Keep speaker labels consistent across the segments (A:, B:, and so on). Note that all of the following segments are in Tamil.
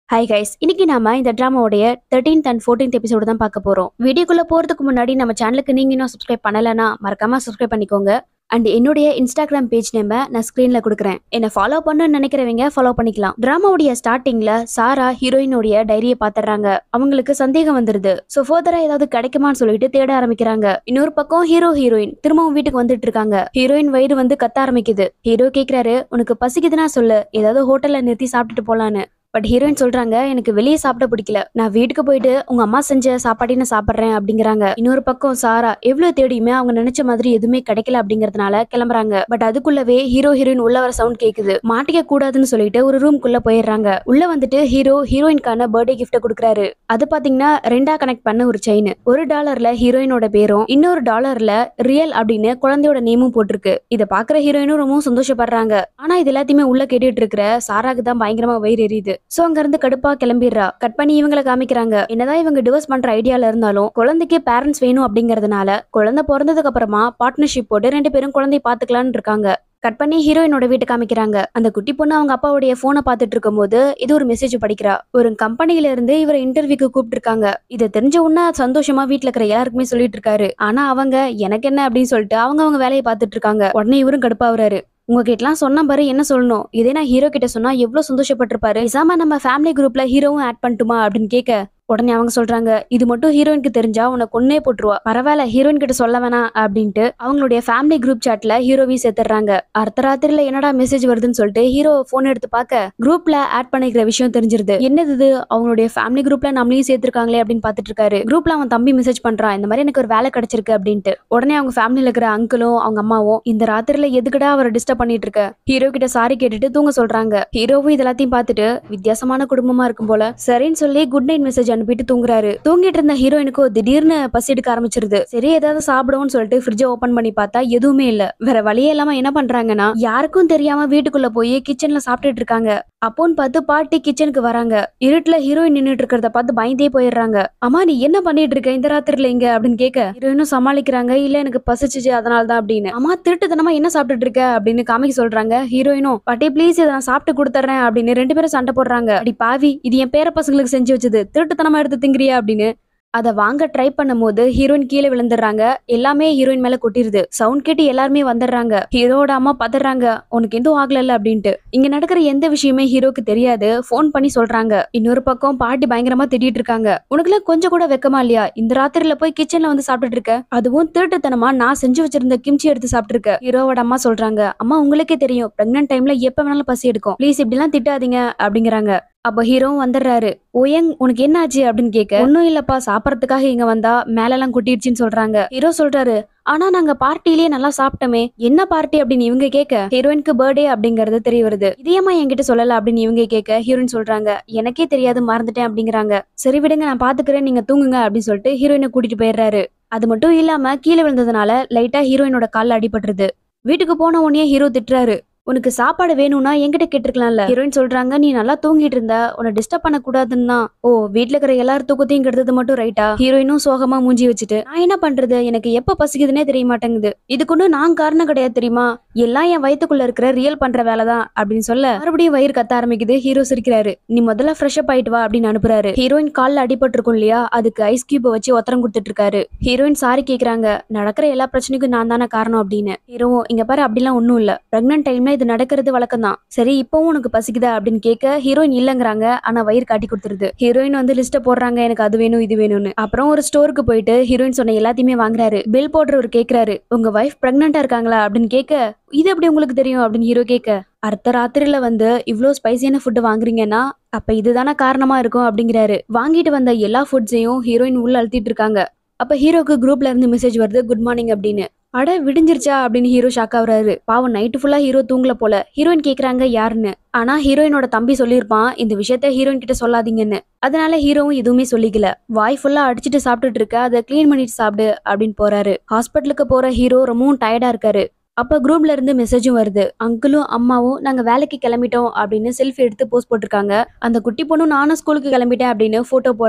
A: ஹாய் கைஸ் இன்னைக்கு நாம இந்த டிராமாவுடைய தேர்ட்டீன்த் அண்ட் ஃபோர்டீன்த் எபிசோடு தான் பார்க்க போறோம் வீடியோக்குள்ள போறதுக்கு முன்னாடி நம்ம சேனலுக்கு நீங்க இன்னும் சப்ஸ்கிரைப் பண்ணலைன்னா மறக்காம சப்ஸ்கிரைப் பண்ணிக்கோங்க அண்ட் என்னுடைய இன்ஸ்டாகிராம் பேஜ் நேம நான் ஸ்க்ரீன்ல கொடுக்குறேன் என்ன ஃபாலோ பண்ணணும்னு நினைக்கிறவங்க ஃபாலோ பண்ணிக்கலாம் டிராமாவுடைய ஸ்டார்டிங்ல சாரா ஹீரோயினுடைய டைரியை பாத்துறாங்க அவங்களுக்கு சந்தேகம் வந்துருது ஸோ ஃபர்தரா ஏதாவது கிடைக்குமான்னு சொல்லிட்டு தேட ஆரம்பிக்கிறாங்க இன்னொரு பக்கம் ஹீரோ ஹீரோயின் திரும்பவும் வீட்டுக்கு வந்துட்டு இருக்காங்க ஹீரோயின் வயிறு வந்து கத்த ஆரம்பிக்குது ஹீரோ கேக்குறாரு உனக்கு பசிக்குதுன்னா சொல்லு ஏதாவது ஹோட்டல்ல நிறுத்தி சாப்பிட்டுட்டு போலான்னு பட் ஹீரோயின் சொல்றாங்க எனக்கு வெளியே சாப்பிட பிடிக்கல நான் வீட்டுக்கு போயிட்டு உங்க அம்மா செஞ்ச சாப்பாடே நான் சாப்பிட்றேன் அப்படிங்கிறாங்க இன்னொரு பக்கம் சாரா எவ்வளவு தேடியுமே அவங்க நினைச்ச மாதிரி எதுவுமே கிடைக்கல அப்படிங்கறதுனால கிளம்புறாங்க பட் அதுக்குள்ளவே ஹீரோ ஹீரோயின் உள்ள வர சவுண்ட் கேக்குது மாட்டிக்க கூடாதுன்னு சொல்லிட்டு ஒரு ரூம்குள்ள போயிடுறாங்க உள்ள வந்துட்டு ஹீரோ ஹீரோயின்கான பர்த்டே கிஃப்ட் கொடுக்குறாரு அது பாத்தீங்கன்னா ரெண்டா கனெக்ட் பண்ண ஒரு செயின் ஒரு டாலர்ல ஹீரோயினோட பேரும் இன்னொரு டாலர்ல ரியல் அப்படின்னு குழந்தையோட நேமும் போட்டிருக்கு இதை பாக்குற ஹீரோயினும் ரொம்பவும் சந்தோஷப்படுறாங்க ஆனா இது எல்லாத்தையுமே உள்ள கேட்டுட்டு இருக்கிற சாராக்கு தான் பயங்கரமா வயிறு எரியுது சோ அங்க இருந்து கடுப்பா கிளம்பிடுறா கட் பண்ணி இவங்கள காமிக்கிறாங்க என்னதான் இவங்க டிவோர்ஸ் பண்ற ஐடியால இருந்தாலும் குழந்தைக்கு பேரண்ட்ஸ் வேணும் அப்படிங்கறதுனால குழந்தை பிறந்ததுக்கு அப்புறமா பார்ட்னர்ஷிப் போட்டு ரெண்டு பேரும் குழந்தை பாத்துக்கலாம்னு இருக்காங்க கட் பண்ணி ஹீரோயினோட வீட்டு காமிக்கிறாங்க அந்த குட்டி பொண்ணு அவங்க அப்பாவுடைய போனை பார்த்துட்டு இருக்கும்போது இது ஒரு மெசேஜ் படிக்கிறா ஒரு கம்பெனில இருந்து இவரை இன்டர்வியூக்கு கூப்பிட்டு இருக்காங்க இதை தெரிஞ்ச உடனே சந்தோஷமா வீட்ல இருக்கிற யாருக்குமே சொல்லிட்டு இருக்காரு ஆனா அவங்க எனக்கு என்ன அப்படின்னு சொல்லிட்டு அவங்க அவங்க வேலையை பார்த்துட்டு இருக்காங்க உடனே இவரும் கடுப்பாவுறாரு உங்ககிட்டலாம் சொன்ன பாரு என்ன சொல்லணும் இதே நான் ஹீரோ கிட்ட சொன்னா எவ்வளவு சந்தோஷப்பட்டிருப்பாரு பேசாம நம்ம ஃபேமிலி குரூப்ல ஹீரோவும் ஆட் பண்ணட்டுமா அப்படின்னு கேட்க உடனே அவங்க சொல்றாங்க இது மட்டும் ஹீரோயினுக்கு தெரிஞ்சா உன்னை கொன்னே போட்டுருவா பரவாயில்ல ஹீரோயின் கிட்ட சொல்ல வேணாம் அப்படின்ட்டு அவங்களுடைய ஃபேமிலி குரூப் சாட்ல ஹீரோவையும் சேர்த்துறாங்க அர்த்த ராத்திரில என்னடா மெசேஜ் வருதுன்னு சொல்லிட்டு ஹீரோ போன் எடுத்து பார்க்க குரூப்ல ஆட் பண்ணிக்கிற விஷயம் தெரிஞ்சிருது என்னது இது அவங்களுடைய ஃபேமிலி குரூப்ல நம்மளையும் சேர்த்திருக்காங்களே அப்படின்னு பார்த்துட்டு இருக்காரு குரூப்ல அவன் தம்பி மெசேஜ் பண்றான் இந்த மாதிரி எனக்கு ஒரு வேலை கிடைச்சிருக்கு அப்படின்ட்டு உடனே அவங்க ஃபேமிலியில இருக்கிற அங்கிளும் அவங்க அம்மாவும் இந்த ராத்திரில எதுக்குடா அவரை டிஸ்டர்ப் பண்ணிட்டு இருக்க ஹீரோ கிட்ட சாரி கேட்டுட்டு தூங்க சொல்றாங்க ஹீரோவும் இது எல்லாத்தையும் பார்த்துட்டு வித்தியாசமான குடும்பமா இருக்கும் போல சரின்னு சொல்லி குட் நைட் மெசேஜ் அனுப்பிட்டு தூங்குறாரு தூங்கிட்டு இருந்த ஹீரோயினுக்கு திடீர்னு பசி எடுக்க ஆரம்பிச்சிருது சரி ஏதாவது சாப்பிடுவோம்னு சொல்லிட்டு ஃப்ரிட்ஜை ஓபன் பண்ணி பார்த்தா எதுவுமே இல்ல வேற வழியே இல்லாம என்ன பண்றாங்கன்னா யாருக்கும் தெரியாம வீட்டுக்குள்ள போய் கிச்சன்ல சாப்பிட்டுட்டு இருக்காங்க அப்போன்னு பார்த்து பாட்டி கிச்சனுக்கு வராங்க இருட்டுல ஹீரோயின் நின்னுட்டு இருக்கிறத பார்த்து பயந்தே போயிடுறாங்க அம்மா நீ என்ன பண்ணிட்டு இருக்க இந்த ராத்திரில இங்க அப்படின்னு கேட்க ஹீரோயினும் சமாளிக்கிறாங்க இல்ல எனக்கு பசிச்சுச்சு அதனால தான் அப்படின்னு அம்மா திருட்டுத்தனமா என்ன சாப்பிட்டுட்டு இருக்க அப்படின்னு காமிக்க சொல்றாங்க ஹீரோயினும் பாட்டி ப்ளீஸ் இதை நான் சாப்பிட்டு கொடுத்துறேன் அப்படின்னு ரெண்டு பேரும் சண்டை போடுறாங்க அடி பாவி இது என் பேர பசங்களுக்கு செஞ்சு வச்சது திருட்டுத்தனமா எடுத்து திங்கிறியா அப்படின்னு அதை வாங்க ட்ரை பண்ணும்போது ஹீரோயின் கீழே விழுந்துடுறாங்க எல்லாமே ஹீரோயின் மேல கொட்டிருது சவுண்ட் கேட்டு எல்லாருமே வந்துடுறாங்க ஹீரோட அம்மா பதறாங்க உனக்கு எதுவும் ஆகல அப்படின்ட்டு இங்க நடக்கிற எந்த விஷயமே ஹீரோக்கு தெரியாது ஃபோன் பண்ணி சொல்றாங்க இன்னொரு பக்கம் பாட்டி பயங்கரமா திட்டிட்டு இருக்காங்க உனக்குலாம் கொஞ்சம் கூட வெக்கமா இல்லையா இந்த ராத்திரில போய் கிச்சன்ல வந்து சாப்பிட்டுட்டு இருக்க அதுவும் திருட்டுத்தனமா நான் செஞ்சு வச்சிருந்த கிம்ச்சி எடுத்து சாப்பிட்டு இருக்க ஹீரோவோட அம்மா சொல்றாங்க அம்மா உங்களுக்கே தெரியும் பிரெக்னன்ட் டைம்ல எப்ப வேணாலும் பசி எடுக்கும் ப்ளீஸ் இப்படிலாம் திட்டாதீங்க அப்படிங்கிறாங்க அப்ப ஹீரோவும் வந்துடுறாரு ஓயங் உனக்கு என்ன ஆச்சு அப்படின்னு கேட்க ஒன்னும் இல்லப்பா சாப்பிடறதுக்காக இங்க வந்தா மேலெல்லாம் கொட்டிடுச்சுன்னு சொல்றாங்க ஹீரோ சொல்றாரு ஆனா நாங்க பார்ட்டிலேயே நல்லா சாப்பிட்டோமே என்ன பார்ட்டி அப்படின்னு இவங்க கேட்க ஹீரோயினுக்கு பர்த்டே அப்படிங்கறது தெரிய வருது இதேமா என்கிட்ட சொல்லல அப்படின்னு இவங்க கேட்க ஹீரோயின் சொல்றாங்க எனக்கே தெரியாது மறந்துட்டேன் அப்படிங்கிறாங்க சரி விடுங்க நான் பாத்துக்கிறேன் நீங்க தூங்குங்க அப்படின்னு சொல்லிட்டு ஹீரோயினை கூட்டிட்டு போயிடுறாரு அது மட்டும் இல்லாம கீழே விழுந்ததுனால லைட்டா ஹீரோயினோட கால்ல அடிபட்டுருது வீட்டுக்கு போன உடனே ஹீரோ திட்டுறாரு உனக்கு சாப்பாடு வேணும்னா என்கிட்ட கேட்டிருக்கலாம்ல ஹீரோயின் சொல்றாங்க நீ நல்லா தூங்கிட்டு இருந்த உன்னை டிஸ்டர்ப் பண்ண கூடாதுன்னா ஓ வீட்ல இருக்கிற எல்லாரும் தூக்கத்தையும் கெடுத்தது மட்டும் ரைட்டா ஹீரோயினும் சோகமா மூஞ்சி வச்சுட்டு நான் என்ன பண்றது எனக்கு எப்ப பசிக்குதுன்னே தெரிய மாட்டேங்குது இதுக்கு ஒன்றும் நான் காரணம் கிடையாது தெரியுமா எல்லாம் என் வயித்துக்குள்ள இருக்கிற ரியல் பண்ற வேலை தான் அப்படின்னு சொல்ல மறுபடியும் வயிறு கத்த ஆரம்பிக்குது ஹீரோ சிரிக்கிறாரு நீ முதல்ல ஃப்ரெஷ் அப் ஆயிட்டு வா அப்படின்னு அனுப்புறாரு ஹீரோயின் கால்ல அடிபட்டு இருக்கும் இல்லையா அதுக்கு ஐஸ் கியூப் வச்சு ஒத்தரம் கொடுத்துட்டு இருக்காரு ஹீரோயின் சாரி கேக்குறாங்க நடக்கிற எல்லா பிரச்சனைக்கும் நான் தானே காரணம் அப்படின்னு ஹீரோவும் இங்க பாரு அப்படிலாம் ஒண்ணும் இல்ல பிரெக்னன்ட் டைம்ல இது நடக்கிறது வழக்கம் தான் சரி இப்பவும் உனக்கு பசிக்குதா அப்படின்னு கேட்க ஹீரோயின் இல்லங்கிறாங்க ஆனா வயிறு காட்டி கொடுத்துருது ஹீரோயின் வந்து லிஸ்ட போடுறாங்க எனக்கு அது வேணும் இது வேணும்னு அப்புறம் ஒரு ஸ்டோருக்கு போயிட்டு ஹீரோயின் சொன்ன எல்லாத்தையுமே வாங்குறாரு பில் போடுறவர் கேக்குறாரு உங்க வைஃப் பிரெக்னண்டா இருக்காங்களா அப்படின்னு கேட்க இது எப்படி உங்களுக்கு தெரியும் அப்படின்னு ஹீரோ கேட்க அர்த்த ராத்திரில வந்து இவ்ளோ ஸ்பைசியான ஃபுட் வாங்குறீங்கன்னா அப்ப இதுதானே காரணமா இருக்கும் அப்படிங்கிறாரு வாங்கிட்டு வந்த எல்லா ஃபுட்ஸையும் ஹீரோயின் உள்ள அழுத்திட்டு இருக்காங்க அப்ப ஹீரோக்கு குரூப்ல இருந்து மெசேஜ் வருது குட் மார்னிங் அப்படின்னு அட விடிஞ்சிருச்சா அப்படின்னு ஹீரோ ஷாக் ஆகுறாரு பாவம் நைட்டு ஃபுல்லா ஹீரோ தூங்கல போல ஹீரோயின் கேக்குறாங்க யாருன்னு ஆனா ஹீரோயினோட தம்பி சொல்லியிருப்பான் இந்த விஷயத்த ஹீரோயின் கிட்ட சொல்லாதீங்கன்னு அதனால ஹீரோவும் எதுவுமே சொல்லிக்கல வாய் ஃபுல்லா அடிச்சிட்டு சாப்பிட்டுட்டு இருக்க அதை க்ளீன் பண்ணிட்டு சாப்பிடு அப்படின்னு போறாரு ஹாஸ்பிட்டலுக்கு போற ஹீரோ ரொம்பவும் டயர்டா இருக்காரு அப்ப குரூப்ல இருந்து மெசேஜும் வருது அங்கிளும் அம்மாவும் நாங்க வேலைக்கு கிளம்பிட்டோம் அப்படின்னு செல்ஃபி எடுத்து போஸ்ட் போட்டிருக்காங்க அந்த குட்டி பொண்ணு நானும் ஸ்கூலுக்கு கிளம்பிட்டேன் அப்படின்னு போட்டோ போடுறா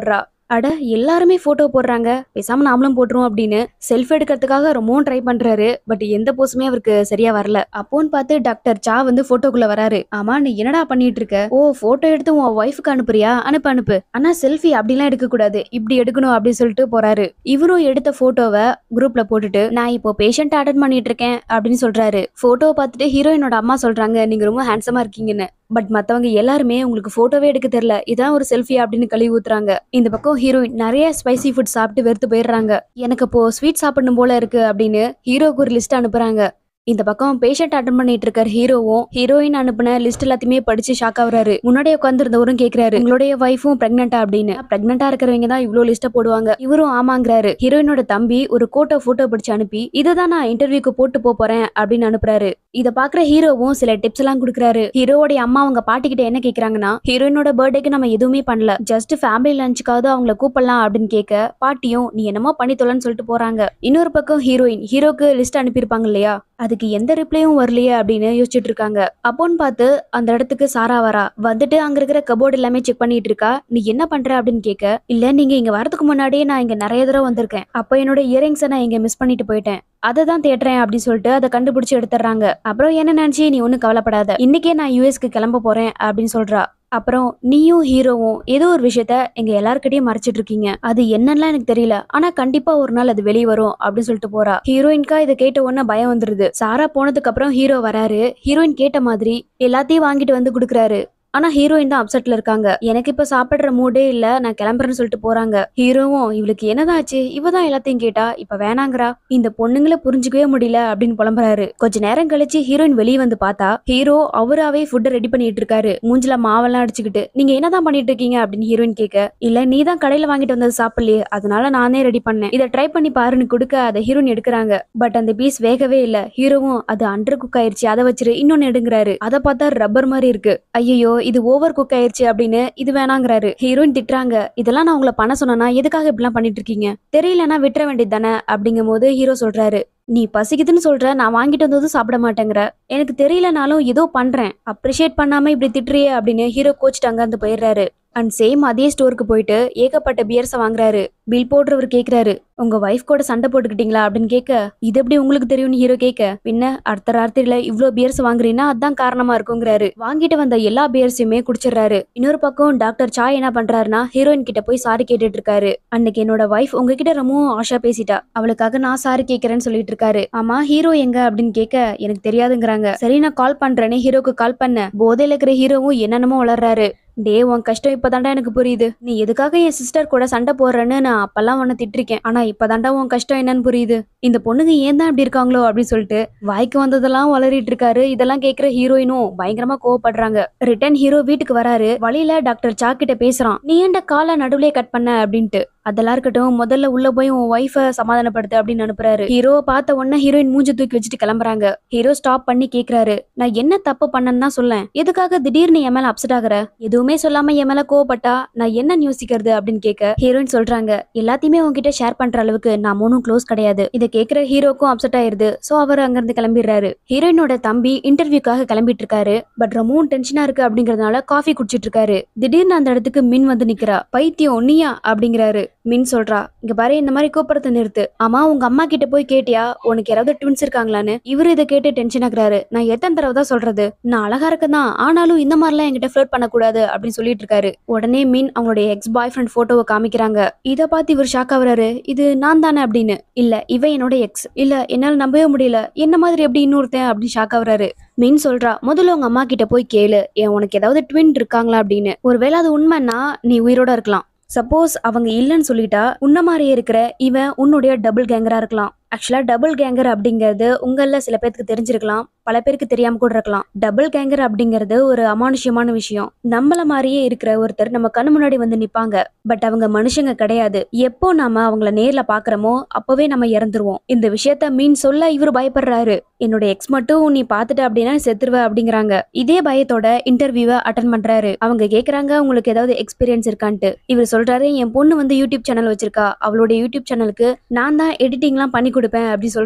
A: அட எல்லாருமே போட்டோ போடுறாங்க பேசாம நாமளும் போட்டுருவோம் அப்படின்னு செல்ஃபி எடுக்கிறதுக்காக ரொம்பவும் ட்ரை பண்றாரு பட் எந்த போஸுமே அவருக்கு சரியா வரல அப்போன்னு பார்த்து டாக்டர் சா வந்து போட்டோக்குள்ள வராரு ஆமா நீ என்னடா பண்ணிட்டு இருக்க ஓ போட்டோ எடுத்து உன் ஒய்ஃபுக்கு அனுப்புறியா அனுப்பு அனுப்பு ஆனா செல்ஃபி அப்படிலாம் எடுக்க கூடாது இப்படி எடுக்கணும் அப்படின்னு சொல்லிட்டு போறாரு இவரும் எடுத்த போட்டோவை குரூப்ல போட்டுட்டு நான் இப்போ பேஷண்ட் அட்டன் பண்ணிட்டு இருக்கேன் அப்படின்னு சொல்றாரு போட்டோவை பார்த்துட்டு ஹீரோயினோட அம்மா சொல்றாங்க நீங்க ரொம்ப ஹேண்ட்ஸமா இருக்கீங்கன்னு பட் மத்தவங்க எல்லாருமே உங்களுக்கு போட்டோவே எடுக்க தெரியல இதான் ஒரு செல்ஃபி அப்படின்னு கழுவி ஊத்துறாங்க இந்த பக்கம் ஹீரோயின் நிறைய ஸ்பைசி ஃபுட் சாப்பிட்டு வெறுத்து போயிடுறாங்க எனக்கு இப்போ ஸ்வீட் சாப்பிடணும் போல இருக்கு அப்படின்னு ஹீரோக்கு ஒரு லிஸ்ட் அனுப்புறாங்க இந்த பக்கம் பேஷண்ட் அட்டன் பண்ணிட்டு இருக்கார் ஹீரோவும் ஹீரோயின் அனுப்புன லிஸ்ட் எல்லாத்தையுமே படிச்சு ஷாக் ஆகுறாரு முன்னாடியே உட்காந்துருந்தவரும் கேக்குறாரு உங்களுடைய ஒய்ஃபும் பிரெக்னெண்டா அப்படின்னு பிரெக்னெண்டா இருக்கிறவங்க தான் இவ்வளவு லிஸ்ட போடுவாங்க இவரும் ஆமாங்கிறாரு ஹீரோயினோட தம்பி ஒரு கோட்டை போட்டோ பிடிச்சு அனுப்பி இதுதான் நான் இன்டர்வியூக்கு போட்டு போப் போறேன் அப்படின்னு அனுப்புறாரு இத பாக்குற ஹீரோவும் சில டிப்ஸ் எல்லாம் கொடுக்குறாரு ஹீரோவோட அம்மா அவங்க பாட்டி கிட்ட என்ன கேக்குறாங்கன்னா ஹீரோயினோட பர்த்டேக்கு நம்ம எதுவுமே பண்ணல ஜஸ்ட் ஃபேமிலி லஞ்சுக்காவது அவங்கள கூப்பிடலாம் அப்படின்னு கேட்க பாட்டியும் நீ என்னமோ பண்ணி தொலைன்னு சொல்லிட்டு போறாங்க இன்னொரு பக்கம் ஹீரோயின் ஹீரோக்கு லிஸ்ட் அனுப்பியிருப்பாங்க இல்லையா அதுக்கு எந்த ரிப்ளையும் வரலையே அப்படின்னு யோசிச்சுட்டு இருக்காங்க அப்போன்னு பார்த்து அந்த இடத்துக்கு சாரா வரா வந்துட்டு அங்க இருக்கிற கபோர்டு எல்லாமே செக் பண்ணிட்டு இருக்கா நீ என்ன பண்ற அப்படின்னு கேட்க இல்ல நீங்க இங்க வரதுக்கு முன்னாடியே நான் இங்க நிறைய தடவை வந்திருக்கேன் அப்ப என்னோட இயரிங்ஸை நான் இங்க மிஸ் பண்ணிட்டு போயிட்டேன் அதை தான் தேடுறேன் அப்படின்னு சொல்லிட்டு அதை கண்டுபிடிச்சு எடுத்துறாங்க அப்புறம் என்ன நினைச்சு நீ ஒன்னும் கவலைப்படாத இன்னைக்கே நான் யூஎஸ்க்கு கிளம்ப போறேன் அப்படின்னு சொல்றா அப்புறம் நீயும் ஹீரோவும் ஏதோ ஒரு விஷயத்த எங்க எல்லார்கிட்டயும் மறைச்சிட்டு இருக்கீங்க அது என்னன்னா எனக்கு தெரியல ஆனா கண்டிப்பா ஒரு நாள் அது வெளியே வரும் அப்படின்னு சொல்லிட்டு போறா ஹீரோயின்கா இதை கேட்ட உடனே பயம் வந்துருது சாரா போனதுக்கு அப்புறம் ஹீரோ வராரு ஹீரோயின் கேட்ட மாதிரி எல்லாத்தையும் வாங்கிட்டு வந்து கொடுக்குறாரு ஆனா ஹீரோயின் தான் அப்செட்ல இருக்காங்க எனக்கு இப்ப சாப்பிடுற மூடே இல்ல நான் கிளம்புறேன்னு சொல்லிட்டு போறாங்க ஹீரோவும் இவளுக்கு என்னதாச்சு இவ தான் எல்லாத்தையும் கேட்டா இப்ப வேணாங்கிறா இந்த பொண்ணுங்களை புரிஞ்சுக்கவே முடியல அப்படின்னு புலம்புறாரு கொஞ்ச நேரம் கழிச்சு ஹீரோயின் வெளியே வந்து பார்த்தா ஹீரோ அவராவே ஃபுட்டை ரெடி பண்ணிட்டு இருக்காரு மூஞ்சில மாவெல்லாம் அடிச்சுக்கிட்டு நீங்க என்னதான் பண்ணிட்டு இருக்கீங்க அப்படின்னு ஹீரோயின் கேட்க இல்ல நீ தான் கடையில வாங்கிட்டு வந்தது சாப்பிடலையே அதனால நானே ரெடி பண்ணேன் இதை ட்ரை பண்ணி பாருன்னு கொடுக்க அதை ஹீரோயின் எடுக்கிறாங்க பட் அந்த பீஸ் வேகவே இல்ல ஹீரோவும் அது அண்டர் குக் ஆயிருச்சு அதை வச்சிரு இன்னொன்னு எடுங்கிறாரு அதை பார்த்தா ரப்பர் மாதிரி இருக்கு ஐயோ இது ஓவர் குக் ஆயிருச்சு அப்படின்னு இது வேணாங்கிறாரு ஹீரோயின் திட்டுறாங்க இதெல்லாம் நான் உங்களை பண்ண சொன்னா எதுக்காக இப்படிலாம் பண்ணிட்டு இருக்கீங்க தெரியலன்னா விட்டுற வேண்டியது தானே அப்படிங்கும் போது ஹீரோ சொல்றாரு நீ பசிக்குதுன்னு சொல்ற நான் வாங்கிட்டு வந்ததும் சாப்பிட மாட்டேங்கிற எனக்கு தெரியலனாலும் ஏதோ பண்றேன் அப்ரிஷியேட் பண்ணாம இப்படி திட்டுறியே அப்படின்னு ஹீரோ கோச்சிட்டு அங்க இருந்து போயிடுறாரு அண்ட் சேம் அதே ஸ்டோருக்கு போயிட்டு ஏகப்பட்ட பியர்ஸை வாங்குறாரு பில் போடுறவர் கேக்குறாரு உங்க ஒய்ஃப் கூட சண்டை போட்டுக்கிட்டீங்களா அப்படின்னு கேட்க இது எப்படி உங்களுக்கு தெரியும்னு ஹீரோ கேட்க பின்ன அடுத்த ராத்திரில இவ்ளோ பியர்ஸ் வாங்குறீங்கன்னா அதான் காரணமா இருக்குங்கிறாரு வாங்கிட்டு வந்த எல்லா பியர்ஸையுமே குடிச்சிடுறாரு இன்னொரு பக்கம் டாக்டர் சாய் என்ன பண்றாருன்னா ஹீரோயின் கிட்ட போய் சாரி கேட்டுட்டு இருக்காரு அன்னைக்கு என்னோட ஒய்ஃப் உங்ககிட்ட ரொம்பவும் ஆஷா பேசிட்டா அவளுக்காக நான் சாரி கேட்கறேன்னு சொல்லிட்டு இருக்காரு ஆமா ஹீரோ எங்க அப்படின்னு கேட்க எனக்கு தெரியாதுங்கிறாங்க சரி நான் கால் பண்றேனே ஹீரோக்கு கால் பண்ண போதையில இருக்கிற ஹீரோவும் என்னென்னமோ வளர்றாரு டே உன் கஷ்டம் இப்பதான்டா எனக்கு புரியுது நீ எதுக்காக என் சிஸ்டர் கூட சண்டை போடுறேன்னு நான் அப்பெல்லாம் உன்னை திட்டிருக்கேன் ஆனா இப்பதான்டா உன் கஷ்டம் என்னன்னு புரியுது இந்த பொண்ணுங்க ஏன் தான் இப்படி இருக்காங்களோ அப்படின்னு சொல்லிட்டு வாய்க்கு வந்ததெல்லாம் வளரிட்டு இருக்காரு இதெல்லாம் கேக்குற ஹீரோயினும் பயங்கரமா கோவப்படுறாங்க ரிட்டன் ஹீரோ வீட்டுக்கு வராரு வழியில டாக்டர் சா கிட்ட பேசுறான் நீ ஏன்டா காலை நடுவுலயே கட் பண்ண அப்படின்ட்டு அதெல்லாம் இருக்கட்டும் முதல்ல உள்ள போய் உன் ஒய்ஃபை சமாதானப்படுத்து அப்படின்னு அனுப்புறாரு ஹீரோவை பார்த்த உடனே ஹீரோயின் மூஞ்சி தூக்கி வச்சுட்டு கிளம்புறாங்க ஹீரோ ஸ்டாப் பண்ணி கேக்குறாரு நான் என்ன தப்பு பண்ணேன்னு தான் சொல்லேன் எதுக்காக திடீர்னு என் மேல அப்செட் ஆகுற எதுவுமே சொல்லாம என் மேல கோவப்பட்டா நான் என்ன யோசிக்கிறது அப்படின்னு கேட்க ஹீரோயின் சொல்றாங்க எல்லாத்தையுமே உன்கிட்ட ஷேர் பண்ற அளவுக்கு நான் மூணும் க்ளோஸ் கிடையாது இதை கேக்குற ஹீரோக்கும் அப்செட் ஆயிருது சோ அவர் அங்கிருந்து கிளம்பிடுறாரு ஹீரோயினோட தம்பி இன்டர்வியூக்காக கிளம்பிட்டு இருக்காரு பட் ரொம்பவும் டென்ஷனா இருக்கு அப்படிங்கறதுனால காஃபி குடிச்சிட்டு இருக்காரு திடீர்னு அந்த இடத்துக்கு மின் வந்து நிக்கிறா பைத்தியம் நீயா அப்படிங்கிறாரு மின் சொல்றா இங்க பாரு இந்த மாதிரி கூப்பிடறத நிறுத்து ஆமா உங்க அம்மா கிட்ட போய் கேட்டியா உனக்கு யாராவது ட்வின்ஸ் இருக்காங்களான்னு இவரு இதை கேட்டு டென்ஷன் ஆகுறாரு நான் எத்தனை தடவை தான் சொல்றது நான் அழகா இருக்கதான் ஆனாலும் இந்த மாதிரிலாம் என்கிட்ட ஃபிளர்ட் பண்ணக்கூடாது அப்படின்னு சொல்லிட்டு இருக்காரு உடனே மீன் அவங்களுடைய எக்ஸ் பாய் ஃப்ரெண்ட் போட்டோவை காமிக்கிறாங்க இத பார்த்து இவர் ஷாக் ஆகுறாரு இது நான் தானே அப்படின்னு இல்ல இவன் என்னோட எக்ஸ் இல்ல என்னால நம்பவே முடியல என்ன மாதிரி எப்படி இன்னொருத்தன் அப்படின்னு ஷாக் ஆகுறாரு மீன் சொல்றா முதல்ல உங்க அம்மா கிட்ட போய் கேளு ஏன் உனக்கு ஏதாவது ட்வின் இருக்காங்களா அப்படின்னு ஒருவேளை அது உண்மைன்னா நீ உயிரோட இருக்கலாம் சப்போஸ் அவங்க இல்லைன்னு சொல்லிட்டா உன்ன மாதிரியே இருக்கிற இவன் உன்னுடைய டபுள் கேங்கரா இருக்கலாம் ஆக்சுவலா டபுள் கேங்கர் அப்படிங்கிறது உங்கள சில பேருக்கு தெரிஞ்சிருக்கலாம் பல பேருக்கு தெரியாம கூட இருக்கலாம் டபுள் கேங்கர் அப்படிங்கிறது ஒரு அமானுஷ்யமான விஷயம் நம்மள மாதிரியே இருக்கிற ஒருத்தர் நம்ம கண்ணு முன்னாடி வந்து நிப்பாங்க பட் அவங்க மனுஷங்க கிடையாது எப்போ நாம அவங்கள நேர்ல பாக்குறோமோ அப்பவே நம்ம இறந்துருவோம் இந்த விஷயத்த மீன் சொல்ல இவர் பயப்படுறாரு என்னோட எக்ஸ் மட்டும் நீ பாத்துட்ட அப்படின்னா செத்துருவ அப்படிங்கிறாங்க இதே பயத்தோட இன்டர்வியூவை அட்டன் பண்றாரு அவங்க கேக்குறாங்க உங்களுக்கு ஏதாவது எக்ஸ்பீரியன்ஸ் இருக்கான்ட்டு இவர் சொல்றாரு என் பொண்ணு வந்து யூடியூப் சேனல் வச்சிருக்கா அவளோட யூடியூப் சேனலுக்கு நான் தான் எடிட்டிங்லாம் பண்ணி கொடுப்பேன் அப்படி சொல்றாரு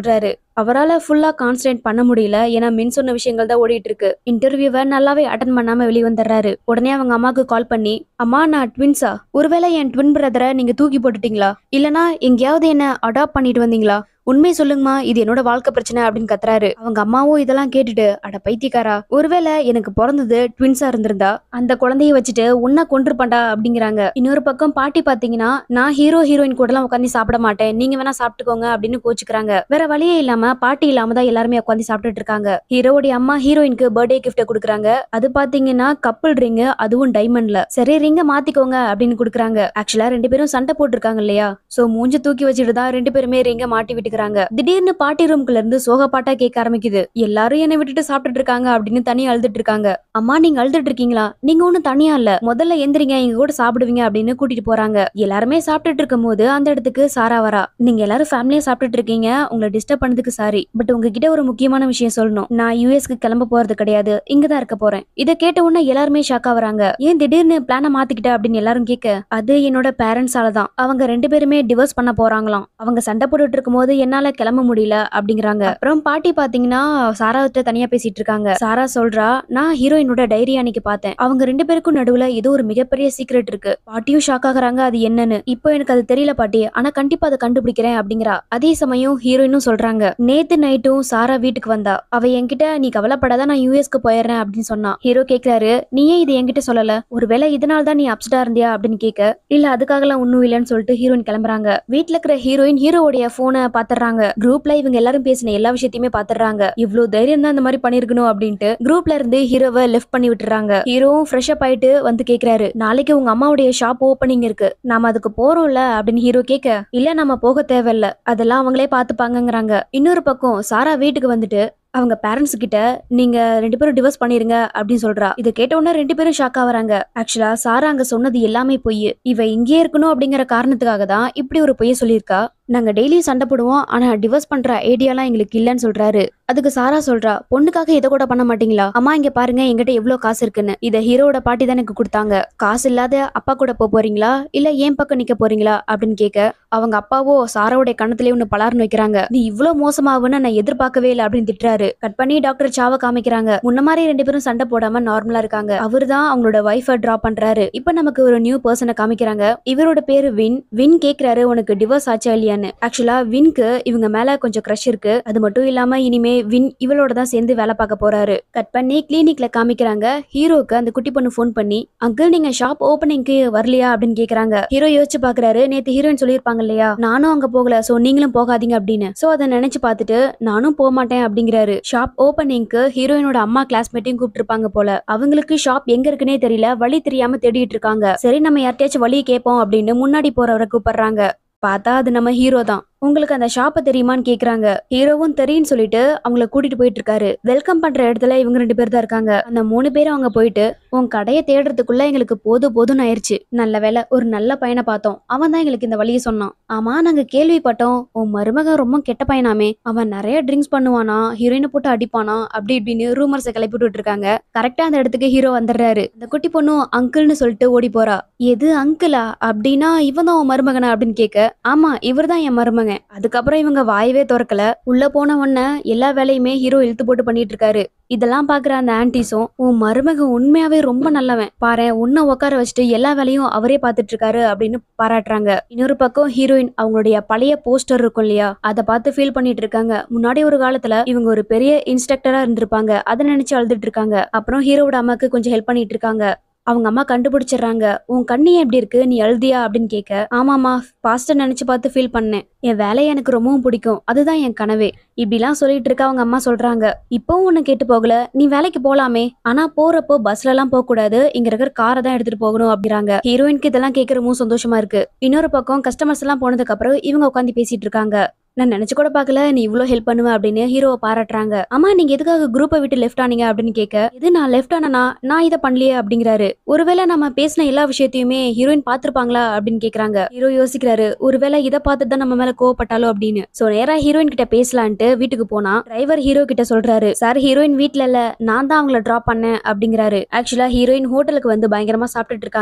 A: அவரால ஃபுல்லா கான்சன்ட்ரேட் பண்ண முடியல ஏன்னா மின் சொன்ன விஷயங்கள் தான் ஓடிட்டு இருக்கு இன்டர்வியூவை நல்லாவே அட்டன் பண்ணாம வெளியே வந்துடுறாரு உடனே அவங்க அம்மாக்கு கால் பண்ணி அம்மா நான் ட்வின்ஸா ஒருவேளை என் ட்வின் பிரதரை நீங்க தூக்கி போட்டுட்டீங்களா இல்லனா எங்கேயாவது என்ன அடாப்ட் பண்ணிட்டு வந்தீங்களா உண்மை சொல்லுங்கம்மா இது என்னோட வாழ்க்கை பிரச்சனை அப்படின்னு கத்துறாரு அவங்க அம்மாவும் இதெல்லாம் கேட்டுட்டு அட பைத்தியக்காரா ஒருவேளை எனக்கு பிறந்தது ட்வின்ஸா இருந்திருந்தா அந்த குழந்தைய வச்சுட்டு உன்ன கொன்றுப்பண்டா அப்படிங்கிறாங்க இன்னொரு பக்கம் பாட்டி பாத்தீங்கன்னா நான் ஹீரோ ஹீரோயின் கூட எல்லாம் உட்காந்து சாப்பிட மாட்டேன் நீங்க வேணா சாப்பிட்டுக்கோங்க அப்படின்னு கோச்சுக்கிறாங்க வேற வழியே இல்லாம பாட்டி இல்லாம தான் எல்லாருமே உட்காந்து சாப்பிட்டுட்டு இருக்காங்க ஹீரோவுடைய அம்மா ஹீரோயினுக்கு பர்த்டே கிஃப்ட் கொடுக்குறாங்க அது பாத்தீங்கன்னா கப்பல் ரிங் அதுவும் டைமண்ட்ல சரி ரிங்க மாத்திக்கோங்க அப்படின்னு கொடுக்குறாங்க ஆக்சுவலா ரெண்டு பேரும் சண்டை போட்டிருக்காங்க இல்லையா சோ மூஞ்சி தூக்கி வச்சுட்டு தான் ரெண்டு பேருமே ரிங்க மாட்டி விட்டுக்கிறாங்க திடீர்னு பாட்டி ரூம்குள்ள இருந்து சோக பாட்டா கேட்க ஆரம்பிக்குது எல்லாரும் என்னை விட்டுட்டு சாப்பிட்டுட்டு இருக்காங்க அப்படின்னு தனியா அழுதுட்டு இருக்காங்க அம்மா நீங்க அழுதுட்டு இருக்கீங்களா நீங்க ஒண்ணும் தனியா இல்ல முதல்ல எந்திரிங்க எங்க கூட சாப்பிடுவீங்க அப்படின்னு கூட்டிட்டு போறாங்க எல்லாருமே சாப்பிட்டுட்டு இருக்கும் போது அந்த இடத்துக்கு சாரா வரா நீங்க எல்லாரும் ஃபேமிலியா சாப்பிட்டுட்டு இருக்கீங்க உங்களை டிஸ்டர்ப் பண்ணதுக்கு சாரி பட் உங்ககிட்ட ஒரு முக்கியமான விஷயம் சொல்லணும் நான் யூஎஸ்க்கு கிளம்ப போறது கிடையாது இங்கதான் இருக்க போறேன் இதை கேட்ட உடனே எல்லாருமே ஷாக் ஆகுறாங்க ஏன் திடீர்னு பிளான மாத்திக்கிட்ட அப்படின்னு எல்லாரும் கேட்க அது என்னோட பேரண்ட்ஸால தான் அவங்க ரெண்டு பேருமே டிவோர்ஸ் பண்ண போறாங்களாம் அவங்க சண்டை போட்டுட்டு இருக்கும்போது என்னால கிளம்ப முடியல அப்படிங்கிறாங்க அப்புறம் பாட்டி பாத்தீங்கன்னா சாராவிட்ட தனியா பேசிட்டு இருக்காங்க சாரா சொல்றா நான் ஹீரோயினோட டைரி அன்னைக்கு பார்த்தேன் அவங்க ரெண்டு பேருக்கும் நடுவுல ஏதோ ஒரு மிகப்பெரிய சீக்ரெட் இருக்கு பாட்டியும் ஷாக் ஆகுறாங்க அது என்னன்னு இப்போ எனக்கு அது தெரியல பாட்டி ஆனா கண்டிப்பா அதை கண்டுபிடிக்கிறேன் அப்படிங்கிறா அதே சமயம் ஹீரோயினும் சொல்றாங்க நேத்து நைட்டும் சாரா வீட்டுக்கு வந்தா அவ என்கிட்ட நீ கவலைப்படாத நான் யூஎஸ்க்கு போயிடுறேன் அப்படின்னு சொன்னா ஹீரோ கேக்குறாரு நீ ஏன் இது என்கிட்ட சொல்லல ஒருவேளை இதனால தான் நீ அப்செட்டா இருந்தியா அப்படின்னு கேட்க இல்ல அதுக்காகலாம் ஒண்ணும் இல்லைன்னு சொல்லிட்டு ஹீரோயின் கிளம்புறாங்க வீட்ல இருக்கிற ஹீரோயின் ஹீரோவுடைய போனை பாத்துறாங்க குரூப்ல இவங்க எல்லாரும் பேசின எல்லா விஷயத்தையுமே பாத்துறாங்க இவ்ளோ தைரியம் தான் இந்த மாதிரி பண்ணிருக்கணும் அப்படின்ட்டு குரூப்ல இருந்து ஹீரோவை லெஃப்ட் பண்ணி விட்டுறாங்க ஹீரோவும் ஃப்ரெஷ் அப் ஆயிட்டு வந்து கேக்குறாரு நாளைக்கு உங்க அம்மாவுடைய ஷாப் ஓப்பனிங் இருக்கு நாம அதுக்கு போறோம்ல அப்படின்னு ஹீரோ கேட்க இல்ல நம்ம போக தேவையில்ல அதெல்லாம் அவங்களே பாத்துப்பாங்கங்கறாங்க இன்னொரு பக்கம் சாரா வீட்டுக்கு வந்துட்டு அவங்க பேரண்ட்ஸ் கிட்ட நீங்க ரெண்டு பேரும் டிவோர்ஸ் பண்ணிருங்க அப்படின்னு சொல்றா இதை கேட்ட உடனே ரெண்டு பேரும் ஷாக் ஆவறாங்க ஆக்சுவலா சாரா அங்க சொன்னது எல்லாமே பொய் இவ இங்கே இருக்கணும் அப்படிங்கிற காரணத்துக்காக தான் இப்படி ஒரு பொய்ய சொல்லியிருக்கா நாங்க டெய்லியும் சண்டை போடுவோம் ஆனா டிவோர்ஸ் பண்ற ஐடியாலாம் எங்களுக்கு இல்லைன்னு சொல்றாரு அதுக்கு சாரா சொல்றா பொண்ணுக்காக இதை கூட பண்ண மாட்டீங்களா அம்மா இங்க பாருங்க என்கிட்ட எவ்வளவு காசு இருக்குன்னு இத ஹீரோட பாட்டி தான் எனக்கு கொடுத்தாங்க காசு இல்லாத அப்பா கூட போக போறீங்களா இல்ல ஏன் பக்கம் நிக்க போறீங்களா அப்படின்னு கேட்க அவங்க அப்பாவோ சாராவுடைய கணத்திலே ஒண்ணு பலார்னு வைக்கிறாங்க நீ இவ்வளவு மோசமாவுன்னு நான் எதிர்பார்க்கவே இல்லை அப்படின்னு திட்டுறாரு கட் பண்ணி டாக்டர் சாவ காமிக்கிறாங்க முன்ன மாதிரி ரெண்டு பேரும் சண்டை போடாம நார்மலா இருக்காங்க அவர் தான் அவங்களோட ஒய்ஃபை டிரா பண்றாரு இப்ப நமக்கு ஒரு நியூ பர்சனை காமிக்கிறாங்க இவரோட பேரு வின் வின் கேக்குறாரு உனக்கு டிவோர்ஸ் ஆச்சா இல்லையான்னு ஆக்சுவலா வின்க்கு இவங்க மேல கொஞ்சம் க்ரஷ் இருக்கு அது மட்டும் இல்லாம இனிமே வின் இவளோட தான் சேர்ந்து வேலை பார்க்க போறாரு கட் பண்ணி கிளினிக்ல காமிக்கிறாங்க ஹீரோக்கு அந்த குட்டி பொண்ணு ஃபோன் பண்ணி அங்கிள் நீங்க ஷாப் ஓப்பனிங்க்கு வரலையா அப்படின்னு கேக்குறாங்க ஹீரோ யோசிச்சு பாக்குறாரு நேத்து ஹீரோயின் சொல்லியிருப்பாங்க இல்லையா நானும் அங்க போகல சோ நீங்களும் போகாதீங்க அப்படின்னு சோ அதை நினைச்சு பார்த்துட்டு நானும் போக மாட்டேன் அப்படிங்கிறாரு ஷாப் ஓப்பனிங்க்கு ஹீரோயினோட அம்மா கிளாஸ்மேட்டையும் கூப்பிட்டுருப்பாங்க போல அவங்களுக்கு ஷாப் எங்க இருக்குன்னே தெரியல வழி தெரியாம தேடிட்டு இருக்காங்க சரி நம்ம யார்ட்டையாச்சும் வழியை கேட்போம் அப்படின்னு முன்னாடி போறவரை கூப்பிடுறாங்க பார்த்தா அது நம்ம ஹீரோ தான் உங்களுக்கு அந்த ஷாப்பை தெரியுமான்னு கேக்குறாங்க ஹீரோவும் தெரியும்னு சொல்லிட்டு அவங்கள கூட்டிட்டு போயிட்டு இருக்காரு வெல்கம் பண்ற இடத்துல இவங்க ரெண்டு பேர் தான் இருக்காங்க அந்த மூணு பேரும் அவங்க போயிட்டு உன் கடையை தேடுறதுக்குள்ள எங்களுக்கு போது போதும்னு ஆயிருச்சு நல்ல வேலை ஒரு நல்ல பையனை பார்த்தோம் அவன் தான் எங்களுக்கு இந்த வழியை சொன்னான் ஆமா நாங்க கேள்விப்பட்டோம் உன் மருமகன் ரொம்ப கெட்ட பையனாமே அவன் நிறைய ட்ரிங்க்ஸ் பண்ணுவானா ஹீரோயினை போட்டு அடிப்பானா அப்படி இப்படின்னு ரூமர்ஸை கிளப்பி விட்டுட்டு இருக்காங்க கரெக்டா அந்த இடத்துக்கு ஹீரோ வந்துடுறாரு அந்த குட்டி பொண்ணும் அங்கிள்னு சொல்லிட்டு ஓடி போறா எது அங்கிளா அப்படின்னா இவன் தான் உன் மருமகனா அப்படின்னு கேட்க ஆமா இவர் தான் என் மருமகன் அதுக்கப்புறம் இவங்க வாயவே திறக்கல உள்ள போன உடனே எல்லா வேலையுமே ஹீரோ இழுத்து போட்டு பண்ணிட்டு இருக்காரு இதெல்லாம் பாக்குற அந்த ஆன்டிஸும் உன் மருமகன் உண்மையாவே ரொம்ப நல்லவன் பாரு உன்னை உட்கார வச்சுட்டு எல்லா வேலையும் அவரே பார்த்துட்டு இருக்காரு அப்படின்னு பாராட்டுறாங்க இன்னொரு பக்கம் ஹீரோயின் அவங்களுடைய பழைய போஸ்டர் இருக்கும் இல்லையா அதை பார்த்து ஃபீல் பண்ணிட்டு இருக்காங்க முன்னாடி ஒரு காலத்துல இவங்க ஒரு பெரிய இன்ஸ்ட்ரக்டரா இருந்திருப்பாங்க அதை நினைச்சு அழுதுட்டு இருக்காங்க அப்புறம் ஹீரோவோட அம்மாக்கு கொஞ்சம் ஹெல்ப் பண்ணிட்டு இருக்காங்க அவங்க அம்மா கண்டுபிடிச்சிடுறாங்க உன் கண்ணு எப்படி இருக்கு நீ அழுதியா அப்படின்னு கேட்க ஆமாமா பாஸ்டர் நினைச்சு பார்த்து ஃபீல் பண்ணேன் என் வேலையை எனக்கு ரொம்பவும் பிடிக்கும் அதுதான் என் கனவே இப்படிலாம் சொல்லிட்டு இருக்க அவங்க அம்மா சொல்றாங்க இப்பவும் ஒண்ணு கேட்டு போகல நீ வேலைக்கு போலாமே ஆனா போறப்போ பஸ்ல எல்லாம் போக கூடாது இங்க இருக்கிற காரை தான் எடுத்துட்டு போகணும் அப்படிங்கிறாங்க ஹீரோயினுக்கு இதெல்லாம் கேட்கறவும் சந்தோஷமா இருக்கு இன்னொரு பக்கம் கஸ்டமர்ஸ் எல்லாம் போனதுக்கு அப்புறம் இவங்க உட்காந்து பேசிட்டு இருக்காங்க நான் நினைச்சு கூட பார்க்கல நீ இவ்ளோ ஹெல்ப் பண்ணுவ அப்படின்னு ஹீரோவை பாராட்டுறாங்க அம்மா நீங்க எதுக்காக குரூப்பை விட்டு லெஃப்ட் ஆனீங்க அப்படின்னு கேட்க இது நான் லெஃப்ட் ஆனா நான் இதை பண்ணலையே அப்படிங்கிறாரு ஒருவேளை நம்ம பேசின எல்லா விஷயத்தையுமே ஹீரோயின் பாத்திருப்பாங்களா அப்படின்னு கேக்குறாங்க ஹீரோ யோசிக்கிறாரு ஒருவேளை இதை பார்த்துட்டு தான் நம்ம மேல கோவப்பட்டாலோ அப்படின்னு சோ நேரா ஹீரோயின் கிட்ட பேசலான்ட்டு வீட்டுக்கு போனா டிரைவர் ஹீரோ கிட்ட சொல்றாரு சார் ஹீரோயின் வீட்ல இல்ல நான் தான் அவங்கள டிராப் பண்ணேன் அப்படிங்கிறாரு ஆக்சுவலா ஹீரோயின் ஹோட்டலுக்கு வந்து பயங்கரமா சாப்பிட்டுட்டு இருக்காங்க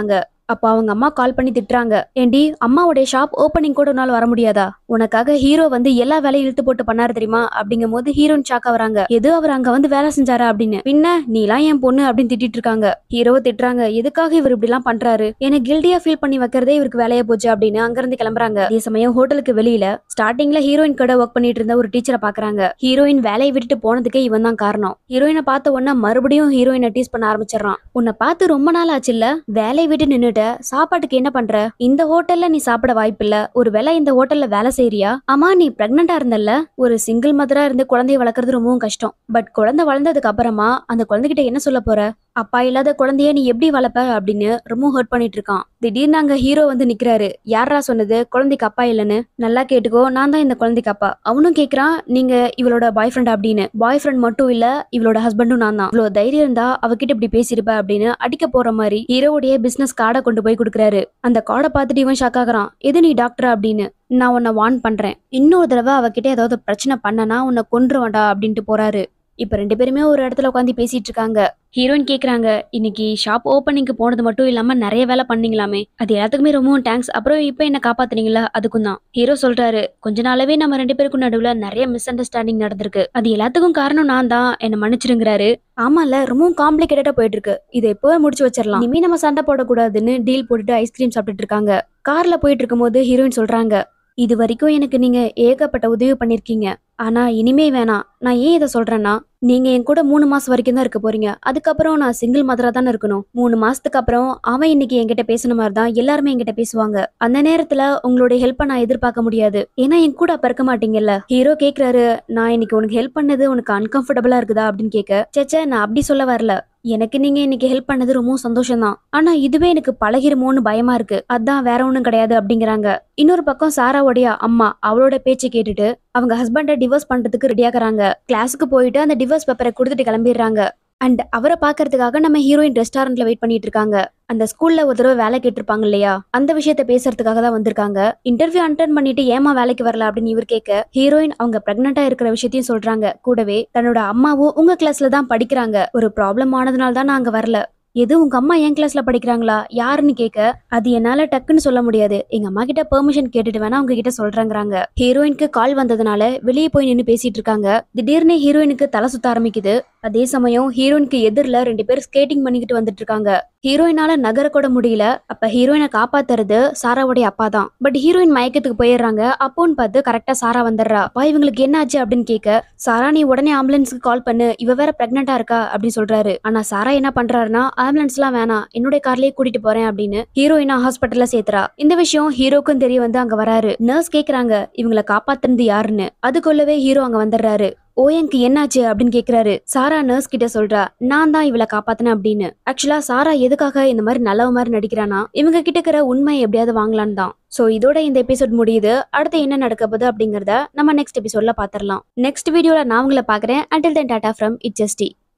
A: அப்போ அவங்க அம்மா கால் பண்ணி திட்டுறாங்க ஏண்டி அம்மாவுடைய ஷாப் ஓப்பனிங் கூட உன்னால வர முடியாதா உனக்காக ஹீரோ வந்து எல்லா வேலையும் இழுத்து போட்டு பண்ணாரு தெரியுமா அப்படிங்கும் போது ஹீரோயின் ஷாக்கா வராங்க எது அவர் அங்க வந்து வேலை செஞ்சாரா அப்படின்னு பின்ன நீலாம் என் பொண்ணு அப்படின்னு திட்டிட்டு இருக்காங்க ஹீரோவை திட்டுறாங்க எதுக்காக இவர் இப்படி எல்லாம் பண்றாரு எனக்கு கில்டியா ஃபீல் பண்ணி வைக்கிறதே இவருக்கு வேலையா போச்சு அப்படின்னு அங்க இருந்து கிளம்புறாங்க அதே சமயம் ஹோட்டலுக்கு வெளியில ஸ்டார்டிங்ல ஹீரோயின் கடை ஒர்க் பண்ணிட்டு இருந்த ஒரு டீச்சரை பாக்குறாங்க ஹீரோயின் வேலையை விட்டுட்டு போனதுக்கே இவன் தான் காரணம் ஹீரோயினை பார்த்த உடனே மறுபடியும் ஹீரோயினை டீஸ் பண்ண ஆரம்பிச்சிடறான் உன்னை பார்த்து ரொம்ப நாள் ஆச்சுல்ல வேலையை விட்டு நின்னுட்ட சாப்பாட்டுக்கு என்ன பண்ற இந்த ஹோட்டல்ல நீ சாப்பிட வாய்ப்பில்ல ஒரு வேளை இந்த ஹோட்டல்ல வேலை செய்யறியா ஆமா நீ பிரெக்னண்டா இருந்தல்ல ஒரு சிங்கிள் மதரா இருந்து குழந்தைய வளர்க்கறது ரொம்பவும் கஷ்டம் பட் குழந்தை வளர்ந்ததுக்கு அப்புறமா அந்த குழந்தைகிட்ட என்ன சொல்ல போற அப்பா இல்லாத குழந்தைய நீ எப்படி வளர்ப்ப அப்படின்னு ரொம்ப ஹர்ட் பண்ணிட்டு இருக்கான் திடீர்னு அங்க ஹீரோ வந்து நிக்கிறாரு யாரா சொன்னது குழந்தைக்கு அப்பா இல்லைன்னு நல்லா கேட்டுக்கோ நான் தான் இந்த குழந்தைக்கு அப்பா அவனும் கேக்குறான் நீங்க இவளோட பாய் ஃப்ரெண்ட் அப்படின்னு பாய் ஃப்ரெண்ட் மட்டும் இல்ல இவளோட ஹஸ்பண்டும் நான் தான் இவ்வளவு தைரியம் இருந்தா அவகிட்ட இப்படி பேசிருப்ப அப்படின்னு அடிக்க போற மாதிரி ஹீரோவுடைய பிசினஸ் கார்டை கொண்டு போய் கொடுக்குறாரு அந்த கார்டை பார்த்துட்டு இவன் ஷாக் ஆகுறான் எது நீ டாக்டர் அப்படின்னு நான் உன்னை வார்ன் பண்றேன் இன்னொரு தடவை அவகிட்ட ஏதாவது பிரச்சனை பண்ணனா உன்னை கொன்றுவேன்டா அப்படின்ட்டு போறாரு இப்ப ரெண்டு பேருமே ஒரு இடத்துல உட்காந்து பேசிட்டு இருக்காங்க ஹீரோயின் கேக்குறாங்க இன்னைக்கு ஷாப் ஓப்பனிங்க்கு போனது மட்டும் இல்லாம நிறைய வேலை பண்ணீங்களாமே அது எல்லாத்துக்குமே ரொம்பவும் தேங்க்ஸ் அப்புறம் இப்ப என்ன காப்பாத்துனீங்களா அதுக்கும் தான் ஹீரோ சொல்றாரு கொஞ்ச நாளாவே நம்ம ரெண்டு பேருக்கும் நடுவுல நிறைய மிஸ் அண்டர்ஸ்டாண்டிங் நடந்திருக்கு அது எல்லாத்துக்கும் காரணம் நான் தான் என்ன மன்னிச்சிருங்கிறாரு ஆமால ரொம்பவும் காம்ப்ளிகேட்டடா போயிட்டு இருக்கு இதை எப்பவே முடிச்சு வச்சிடலாம் இனிமே நம்ம சண்டை போடக்கூடாதுன்னு டீல் போட்டுட்டு ஐஸ்கிரீம் சாப்பிட்டுட்டு இருக்காங்க கார்ல போயிட்டு இருக்கும்போது ஹீரோயின் சொல்றாங்க இது வரைக்கும் எனக்கு நீங்க ஏகப்பட்ட உதவி பண்ணிருக்கீங்க ஆனா இனிமே வேணாம் நான் ஏன் இதை சொல்றேன்னா நீங்க என் கூட மூணு மாசம் வரைக்கும் தான் இருக்க போறீங்க அதுக்கப்புறம் நான் சிங்கிள் மதரா தானே இருக்கணும் மூணு மாசத்துக்கு அப்புறம் அவன் இன்னைக்கு என்கிட்ட பேசின மாதிரி தான் எல்லாருமே என்கிட்ட பேசுவாங்க அந்த நேரத்துல உங்களுடைய ஹெல்ப்பை நான் எதிர்பார்க்க முடியாது ஏன்னா என் கூட அப்ப இருக்க மாட்டீங்கல்ல ஹீரோ கேக்குறாரு நான் இன்னைக்கு உனக்கு ஹெல்ப் பண்ணது உனக்கு அன்கம்ஃபர்டபுளா இருக்குதா அப்படின்னு கேட்க சேச்சே நான் அப்படி சொல்ல வரல எனக்கு நீங்க இன்னைக்கு ஹெல்ப் பண்ணது ரொம்ப சந்தோஷம் தான் ஆனா இதுவே எனக்கு பழகிருமோன்னு பயமா இருக்கு அதான் வேற ஒண்ணும் கிடையாது அப்படிங்கிறாங்க இன்னொரு பக்கம் சாராவுடைய அம்மா அவளோட பேச்சை கேட்டுட்டு அவங்க ஹஸ்பண்டை டிவோர்ஸ் பண்றதுக்கு ரெடியாக்குறாங்க கிளாஸுக்கு போயிட்டு அந்த டிவோர்ஸ் பேப்பரை கொடுத்துட்டு கிளம்பிடுறாங்க அண்ட் அவரை பாக்குறதுக்காக நம்ம ஹீரோயின் ரெஸ்டாரண்ட்ல வெயிட் பண்ணிட்டு இருக்காங்க அந்த ஸ்கூல்ல ஒரு தடவை வேலை கேட்டிருப்பாங்க இல்லையா அந்த விஷயத்த பேசுறதுக்காக தான் வந்திருக்காங்க இன்டர்வியூ அட்டன் பண்ணிட்டு ஏமா வேலைக்கு வரல அப்படின்னு இவர் கேட்க ஹீரோயின் அவங்க பிரெக்னெண்டா இருக்கிற விஷயத்தையும் சொல்றாங்க கூடவே தன்னோட அம்மாவும் உங்க கிளாஸ்ல தான் படிக்கிறாங்க ஒரு ப்ராப்ளம் ஆனதுனால தான் நான் அங்க வரல எது உங்க அம்மா என் கிளாஸ்ல படிக்கிறாங்களா யாருன்னு கேட்க அது என்னால டக்குன்னு சொல்ல முடியாது எங்க அம்மா கிட்ட பெர்மிஷன் கேட்டுட்டு வேணா அவங்க கிட்ட சொல்றேங்கிறாங்க ஹீரோயினுக்கு கால் வந்ததுனால வெளியே போய் நின்னு பேசிட்டு இருக்காங்க திடீர்னு ஹீரோயினுக்கு தலை சுத்த ஆரம்பிக்குது அதே சமயம் ஹீரோயினுக்கு எதிரில் ரெண்டு பேர் ஸ்கேட்டிங் பண்ணிக்கிட்டு வந்துட்டு இருக்காங்க ஹீரோயினால நகர கூட முடியல அப்ப ஹீரோயினை காப்பாத்துறது சாராவுடைய அப்பா தான் பட் ஹீரோயின் மயக்கத்துக்கு போயிடுறாங்க அப்போன்னு பார்த்து கரெக்டா சாரா வந்துடுறா அப்பா இவங்களுக்கு என்ன ஆச்சு அப்படின்னு கேட்க சாரா நீ உடனே ஆம்புலன்ஸ்க்கு கால் பண்ணு இவ வேற பிரெக்னெண்டா இருக்கா அப்படின்னு சொல்றாரு ஆனா சாரா என்ன பண்றாருன்னா ஆம்புலன்ஸ்லாம் வேணாம் என்னுடைய கார்லயே கூட்டிட்டு போறேன் அப்படின்னு ஹீரோயினா ஹாஸ்பிட்டல்ல சேர்த்துறா இந்த விஷயம் ஹீரோக்கும் தெரிய வந்து அங்க வராரு நர்ஸ் கேக்குறாங்க இவங்களை காப்பாத்துனது யாருன்னு அதுக்குள்ளவே ஹீரோ அங்க வந்துடுறாரு ஓயங்க்கு என்னாச்சு அப்படின்னு கேக்குறாரு சாரா நர்ஸ் கிட்ட சொல்றா நான் தான் இவளை காப்பாத்தினேன் அப்படின்னு ஆக்சுவலா சாரா எதுக்காக இந்த மாதிரி நல்லவ மாதிரி நடிக்கிறானா இவங்க கிட்ட இருக்கிற உண்மை எப்படியாவது வாங்கலான்னு தான் சோ இதோட இந்த எபிசோட் முடியுது அடுத்து என்ன நடக்க போகுது அப்படிங்கறத நம்ம நெக்ஸ்ட் எபிசோட்ல பாத்திரலாம் நெக்ஸ்ட் வீடியோல நான் உங்களை பாக்குறேன் until then tata from it ஜஸ்டி